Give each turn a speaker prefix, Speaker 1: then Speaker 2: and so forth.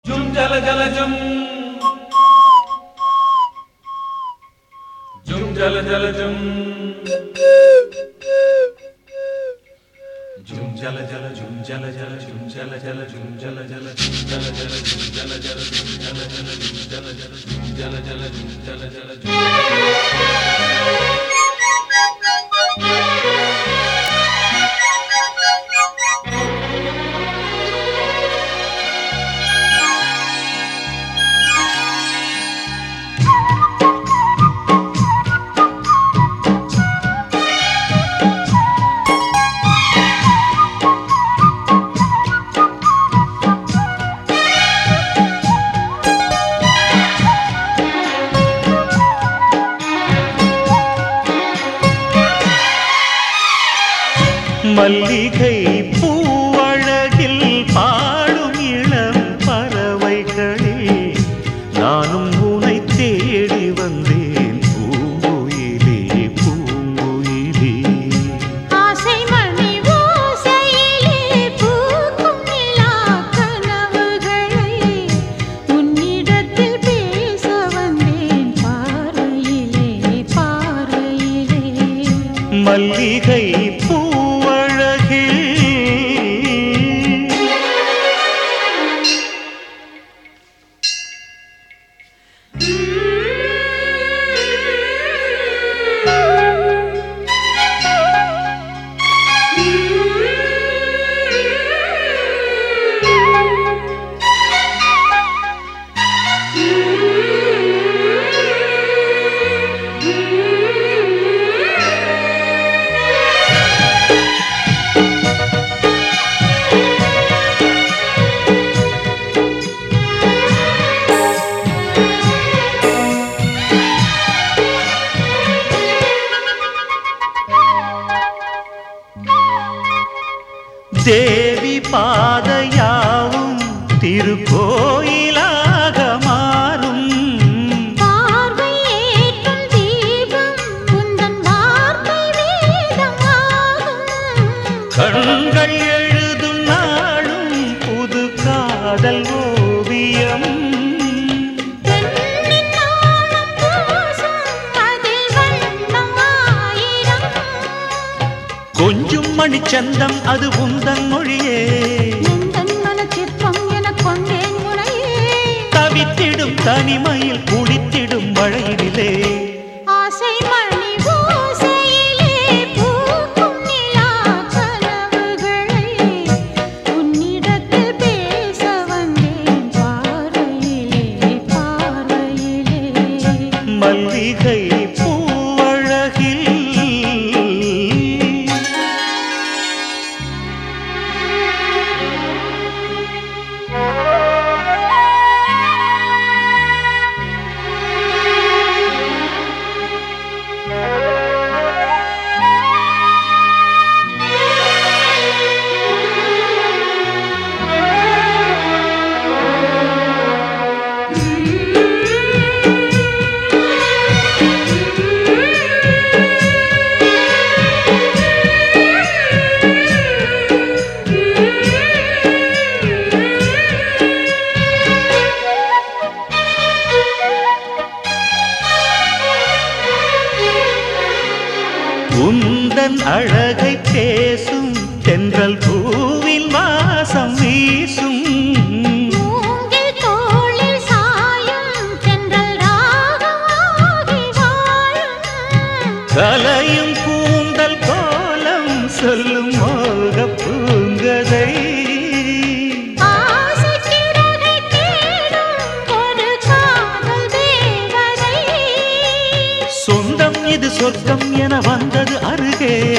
Speaker 1: ஜும் ஜல ஜல ஜும் ஜும் ஜல ஜல ஜும் ஜும் ஜல ஜல ஜும் ஜல ஜல ஜும் ஜல ஜல ஜும் ஜல ஜல ஜும் ஜல ஜல ஜும் ஜல ஜல ஜும் ஜல ஜல ஜும் ஜல ஜல ஜும் ஜல ஜல ஜும் ஜல ஜல ஜும்
Speaker 2: மல்லிகை பூவழகில் பாடும் இளம் பறவைகளே நானும் உனை தேடி வந்தேன் பூங்குயிலே பூங்குயிலே
Speaker 3: ஆசை மணி ஓசையிலே பூக்கும் நிலா கனவுகளை உன்னிடத்தில் பேச வந்தேன் பார்வையிலே பார்வையிலே
Speaker 2: மல்லிகை பூவழகில் தேவி பாதையாவும் திருக்கோயிலாக மாறும்
Speaker 3: பார்வை ஏற்றும் தீபம் உந்தன் வார்த்தை வேதமாகும்
Speaker 2: கண்கள் எழுதும் நாளும் புது காதல் ஓவியம்
Speaker 3: பெண்ணின் நாணம் பூசும் அதில் வண்ணம் ஆயிரம்
Speaker 2: கொஞ்சம் மணிச்சந்தம் அது உந்தன் மொழியே
Speaker 3: எந்தன் மனச்சிற்பம் எனக் கொண்டேன் உனையே
Speaker 2: தவித்திடும் தனிமையில் குளித்திடும் மழையிலே
Speaker 3: ஆசை மணி ஓசையிலே பூக்கும் நிலா கனவுகளை உன்னிடத்தில் பேச வந்தேன் பார்வையிலே பார்வையிலே
Speaker 2: மல்லிகை பூவழகில் உந்தன் அழகை பேசும் தென்றல் பூவின் வாசம் வீசும்
Speaker 3: மூங்கில் தோளில் சாயும் தென்றல் ராகமாகி வாழும்
Speaker 2: கலையும் கூந்தல் கோலம் சொல்லும் மோக பூங்கதை
Speaker 3: ஆசை சிறகை தேடும் ஒரு காதல் தேவதை
Speaker 2: சொந்தம் இது சொர்க்கம் என வந்தது அருகே